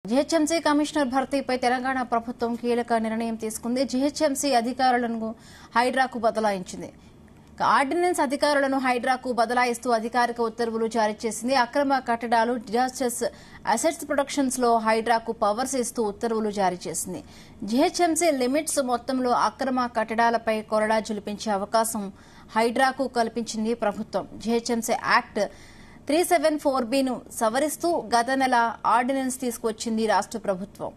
GHMC commissioner భర్తీపై Telangana ప్రభుత్వం కీలక నిర్ణయం తీసుకుంది జీహెచ్ఎంసీ అధికారులను హైడ్రాకు బదలాయించింది ఆర్డినెన్స్ అధికారులను హైడ్రాకు బదలాయిస్తూ అధికారిక ఉత్తర్వులు జారీ చేసింది అక్రమ కట్టడాలు డిజాస్టర్స్ అసెట్స్ ప్రొడక్షన్స్ లో హైడ్రాకు పవర్స్ ఇస్తూ ఉత్తర్వులు జారీ చేసింది జీహెచ్ఎంసీ లిమిట్స్ మొత్తంలో అక్రమ కట్టడాలపై కొరడా జులిపించే అవకాశం హైడ్రాకు కల్పించింది ప్రభుత్వం GHMC act three seven four బిను సవరిస్తూ గత నెల ఆర్డినెన్స్ తీసుకొచ్చింది రాష్ట్ర ప్రభుత్వం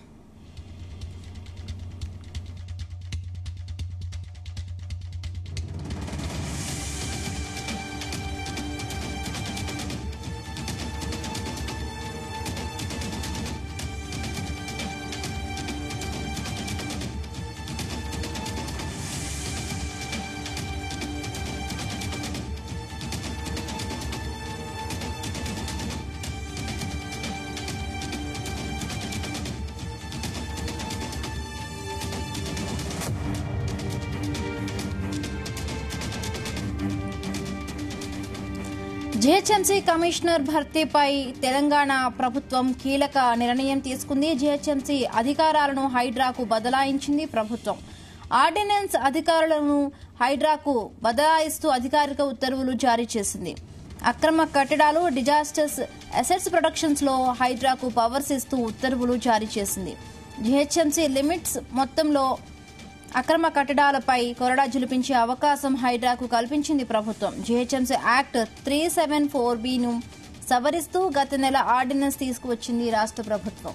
జీహెచ్ఎంసీ కమిషనర్ భర్తీపై తెలంగాణ ప్రభుత్వం కీలక నిర్ణయం తీసుకుంది జీహెచ్ఎంసీ అధికారాలను హైడ్రాకు బదలాయించింది ప్రభుత్వం ఆర్డినెన్స్ అధికారులను హైడ్రాకు బదలాయిస్తూ అధికారిక ఉత్తర్వులు జారీ చేసింది అక్రమ కట్టడాలు డిజాస్టర్స్ అసెట్స్ ప్రొడక్షన్స్ లో హైడ్రాకు పవర్స్ ఇస్తూ ఉత్తర్వులు జారీ చేసింది జీహెచ్ఎంసీ లిమిట్స్ మొత్తంలో అక్రమ కట్టడాలపై కొరడా జులిపించే అవకాశం హైడ్రాకు కల్పించింది ప్రభుత్వం GHMC act three seven four బిను సవరిస్తూ గత నెల ఆర్డినెన్స్ తీసుకువచ్చింది రాష్ట్ర ప్రభుత్వం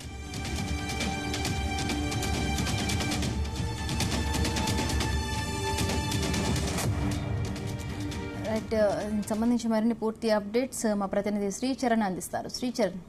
రైట్ దీనికి సంబంధించి మరిన్ని పూర్తి అప్డేట్స్ మా ప్రతినిధి శ్రీచరణ్ అందిస్తారు శ్రీచరణ్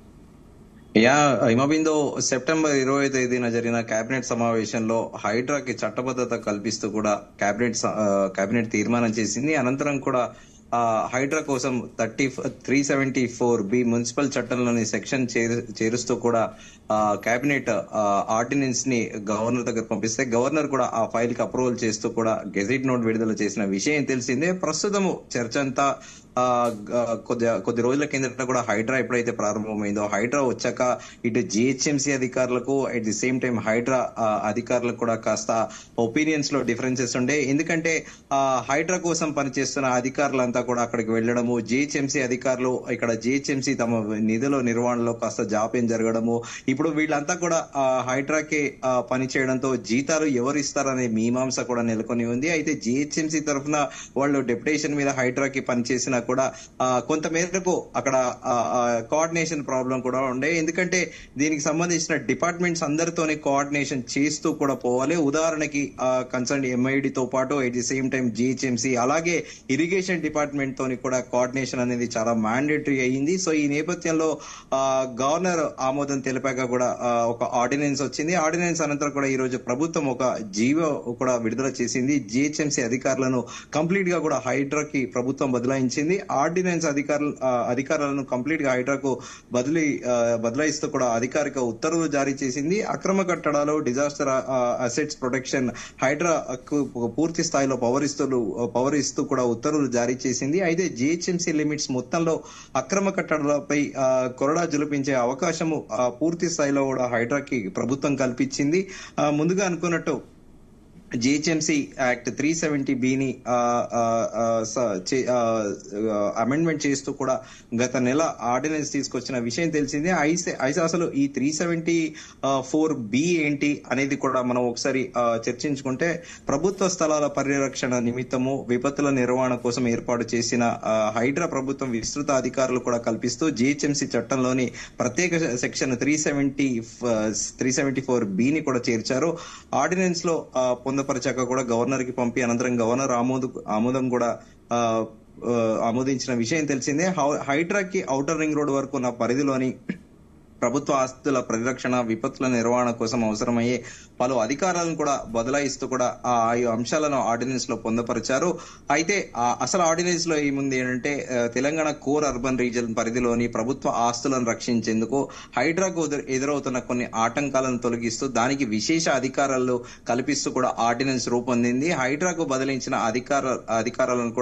యా హిమబిందో సెప్టెంబర్ ఇరవై తేదీన జరిగిన కేబినెట్ సమావేశంలో హైడ్రాకి చట్టబద్ధత కల్పిస్తూ కూడా కేబినెట్ స- ఆ, కేబినెట్ తీర్మానం చేసింది అనంతరం కూడా ఆ, హైడ్రా కోసం thirty three seventy four B municipal చట్టంలోని సెక్షన్ చేరు- చేరుస్తూ కూడా ఆ, కేబినెట్ ఆ, ఆర్డినెన్స్ ని గవర్నర్ దగ్గర పంపిస్తే గవర్నర్ కూడా ఆ ఫైల్ కి అప్రూవల్ చేస్తూ కూడా గెజిట్ నోట్ విడుదల చేసిన విషయం తెలిసిందే ప్రస్తుతము చర్చ అంతా ఆ, గ- కొద్ది కొద్ది రోజుల కిందట కూడా హైడ్రా ఎప్పుడైతే ప్రారంభమైందో హైడ్రా వచ్చాక ఇటు జిహెచ్ఎంసీ అధికారులకు at the same time Hydraa ఆ, అధికారులకు కూడా కాస్త ఒపీనియన్స్ లో డిఫరెన్సెస్ ఉండే ఎందుకంటే ఆ, హైడ్రా కోసం పనిచేస్తున్న అధికారులంతా కూడా అక్కడికి వెళ్ళడము జిహెచ్ఎంసీ అధికారులు ఇక్కడ జిహెచ్ఎంసీ తమ నిధుల నిర్వహణలో కాస్త జాప్యం జరగడము ఇప్పుడు వీళ్ళంతా కూడా ఆ, హైడ్రాకి ఆ, పని చేయడంతో జీతాలు ఎవరు ఇస్తారనే మీమాంస కూడా నెలకొని ఉంది అయితే జిహెచ్ఎంసీ తరఫున వాళ్ళు డెప్యుటేషన్ మీద హైడ్రాకి పనిచేసినా కూడా ఆ, కొంత మేరకు అక్కడ కోఆర్డినేషన్ ప్రాబ్లం కూడా ఉండే ఎందుకంటే దీనికి సంబంధించిన డిపార్ట్మెంట్స్ అందరితోనే కోఆర్డినేషన్ చేస్తూ కూడా పోవాలి ఉదాహరణకి కన్సర్న్ ఎంఐడి తో పాటు at the same time GHMC అలాగే ఇరిగేషన్ డిపార్ట్మెంట్ తోని కూడా కోఆర్డినేషన్ అనేది చాలా మ్యాండేటరీ అయ్యింది సో ఈ నేపథ్యంలో ఆ, గవర్నర్ ఆమోదం తెలిపాక కూడా ఆ, ఒక ఆర్డినెన్స్ వచ్చింది ఆర్డినెన్స్ అనంతరం కూడా ఈ రోజు ప్రభుత్వం ఒక జీవో కూడా విడుదల చేసింది జిహెచ్ఎంసీ అధికారులను కంప్లీట్ గా కూడా హైడ్రాకి ప్రభుత్వం బదలాయించింది ఆర్డినెన్స్ అధికారులు ఆ, అధికారులను కంప్లీట్ గా హైడ్రాకు బదిలీ ఆ, బదలాయిస్తూ కూడా అధికారిక ఉత్తర్వులు జారీ చేసింది అక్రమ కట్టడాలు డిజాస్టర్ అసెట్స్ ప్రొటెక్షన్ హైడ్రాకు పూర్తి స్థాయిలో పవర్ ఇస్తూ పవర్ ఇస్తూ కూడా ఉత్తర్వులు జారీ చేసింది అయితే జిహెచ్ఎంసీ లిమిట్స్ మొత్తంలో అక్రమ కట్టడాలపై ఆ, కొరడా జులిపించే అవకాశము ఆ, పూర్తి స్థాయిలో కూడా హైడ్రాకి ప్రభుత్వం కల్పించింది ఆ, ముందుగా అనుకున్నట్టు జిహెచ్ఎంసీ యాక్ట్ త్రీ సెవెంటీ బిని అమెండ్మెంట్ చేస్తూ కూడా గత నెల ఆర్డినెన్స్ తీసుకొచ్చిన విషయం తెలిసిందే అయితే అయితే అసలు ఈ త్రీ సెవెంటీ ఫోర్ బి ఏంటి అనేది కూడా మనం ఒకసారి ఆ, చర్చించుకుంటే ప్రభుత్వ స్థలాల పరిరక్షణ నిమిత్తము విపత్తుల నిర్వహణ కోసం ఏర్పాటు చేసిన ఆ, హైడ్రా ప్రభుత్వం విస్తృత అధికారులు కూడా కల్పిస్తూ జిహెచ్ఎంసీ చట్టంలోని ప్రత్యేక section three seventy three seventy four బిని కూడా చేర్చారు ఆర్డినెన్స్ లో ఆ, పొందపరిచాక కూడా గవర్నర్ కి పంపి అనంతరం గవర్నర్ ఆమోద ఆమోదం కూడా ఆ, ఆ, ఆమోదించిన విషయం తెలిసిందే హౌ- హైడ్రాకి ఔటర్ రింగ్ రోడ్ వరకు ఉన్న పరిధిలోని ప్రభుత్వ ఆస్తుల పరిరక్షణ విపత్తుల నిర్వహణ కోసం అవసరమయ్యే పలు అధికారాలను కూడా బదలాయిస్తూ కూడా ఆ ఈ అంశాలను ఆర్డినెన్స్ లో పొందపరిచారు అయితే ఆ అసలు ఆర్డినెన్స్ లో ఏముంది ఏంటంటే ఆ, తెలంగాణ కోర్ అర్బన్ రీజన్ పరిధిలోని ప్రభుత్వ ఆస్తులను రక్షించేందుకు హైడ్రాకు ఎదురు- ఎదురవుతున్న కొన్ని ఆటంకాలను తొలగిస్తూ దానికి విశేష అధికారాలు కల్పిస్తూ కూడా ఆర్డినెన్స్ రూపొందింది హైడ్రాకు బదిలించిన అధికార అధికారాలను కూడా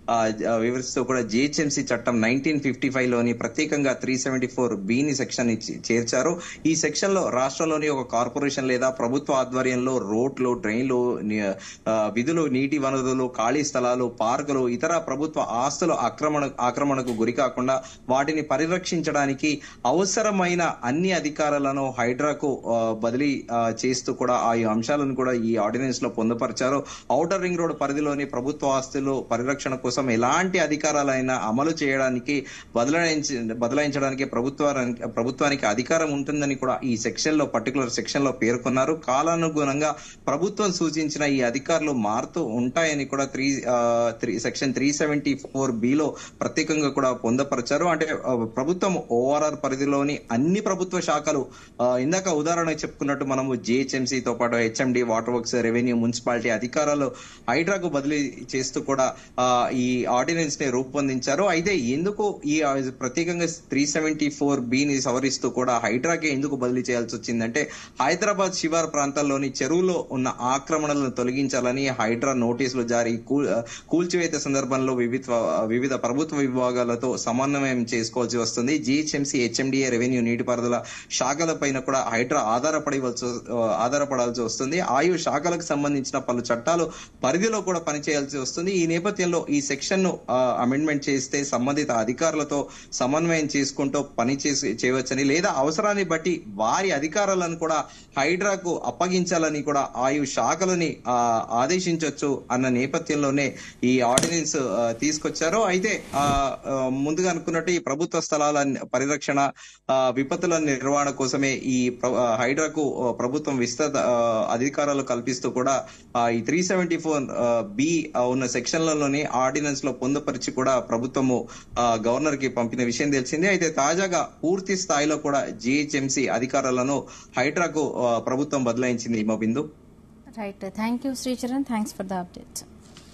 ఆ, ఆ, వివరిస్తూ కూడా జిహెచ్ఎంసీ చట్టం నైన్టీన్ ఫిఫ్టీ ఫైవ్ లోని ప్రత్యేకంగా త్రీ సెవెంటీ ఫోర్ బిని సెక్షన్ ఇచ్చి చేర్చారు ఈ సెక్షన్ లో రాష్ట్రంలోని ఒక కార్పొరేషన్ లేదా ప్రభుత్వ ఆధ్వర్యంలో రోడ్లు డ్రైన్లు ని- ఆ, విధులు నీటి వనరులు ఖాళీ స్థలాలు పార్కులు ఇతర ప్రభుత్వ ఆస్తుల ఆక్రమణ ఆక్రమణకు గురి కాకుండా వాటిని పరిరక్షించడానికి అవసరమైన అన్ని అధికారాలను హైడ్రాకు ఆ, బదిలీ ఆ, చేస్తూ కూడా ఆ ఈ అంశాలను కూడా ఈ ఆర్డినెన్స్ లో పొందుపరిచారు ఔటర్ రింగ్ రోడ్ పరిధిలోని ప్రభుత్వ ఆస్తులు పరిరక్షణ కోసం ఎలాంటి అధికారాలైనా అమలు చేయడానికి బదలాయించి బదలాయించడానికి ప్రభుత్వానికి ప్రభుత్వానికి అధికారం ఉంటుందని కూడా ఈ సెక్షన్ లో పర్టికులర్ సెక్షన్ లో పేర్కొన్నారు కాలానుగుణంగా ప్రభుత్వం సూచించిన ఈ అధికారులు మారుతూ ఉంటాయని కూడా three three section three seventy four బిలో ప్రత్యేకంగా కూడా పొందపరిచారు అంటే ఆ, ప్రభుత్వం ఓఆర్ఆర్ పరిధిలోని అన్ని ప్రభుత్వ శాఖలు ఆ, ఇందాక ఉదాహరణ చెప్పుకున్నట్టు మనము జిహెచ్ఎంసీ తో పాటు HMD water works revenue municipality అధికారాలు హైడ్రాకు బదిలీ చేస్తూ కూడా ఆ, ఈ ఆర్డినెన్స్ ని రూపొందించారు అయితే ఎందుకు ఈ ఆ, ప్రత్యేకంగా త్రీ సెవెంటీ ఫోర్ బిని సవరిస్తూ కూడా హైడ్రాకి ఎందుకు బదిలీ చేయాల్సి వచ్చిందంటే హైదరాబాద్ శివారు ప్రాంతాల్లోని చెరువులో ఉన్న ఆక్రమణలను తొలగించాలని హైడ్రా నోటీసులు జారీ కూ- కూల్చివేత సందర్భంలో వివిధ వివిధ ప్రభుత్వ విభాగాలతో సమన్వయం చేసుకోవాల్సి వస్తుంది జిహెచ్ఎంసీ హెచ్ఎండిఏ రెవెన్యూ నీటిపారుదల శాఖల పైన కూడా హైడ్రా ఆధారపడి ఆధారపడాల్సి వస్తుంది ఆయు శాఖలకు సంబంధించిన పలు చట్టాలు పరిధిలో కూడా పనిచేయాల్సి వస్తుంది ఈ నేపథ్యంలో ఈ సెక్షన్ ను అమెండ్మెంట్ చేస్తే సంబంధిత అధికారులతో సమన్వయం చేసుకుంటూ పని చేసి చేయవచ్చని లేదా అవసరాన్ని బట్టి వారి అధికారాలను కూడా హైడ్రాకు అప్పగించాలని కూడా ఆయు శాఖలని ఆ, ఆదేశించొచ్చు అన్న నేపథ్యంలోనే ఈ ఆర్డినెన్స్ ఆ, తీసుకొచ్చారు అయితే ఆ, ఆ, ముందుగా అనుకున్నట్టు ఈ ప్రభుత్వ స్థలాల పరిరక్షణ ఆ, విపత్తుల నిర్వహణ కోసమే ఈ ప్ర- ఆ, హైడ్రాకు ఆ, ప్రభుత్వం విస్తృత ఆ, అధికారాలు కల్పిస్తూ కూడా ఆ, ఈ త్రీ సెవెంటీ ఫోర్ బి ఉన్న సెక్షన్లలోని ఆర్డినెన్స్ లో పొందుపరిచి కూడా ప్రభుత్వము ఆ, గవర్నర్ కి పంపిన విషయం తెలిసింది అయితే తాజాగా పూర్తి స్థాయిలో కూడా జిహెచ్ఎంసీ అధికారాలను హైడ్రాకు ఆ, ప్రభుత్వం బదలాయించింది Himabindu right thank you Sricharan thanks for the update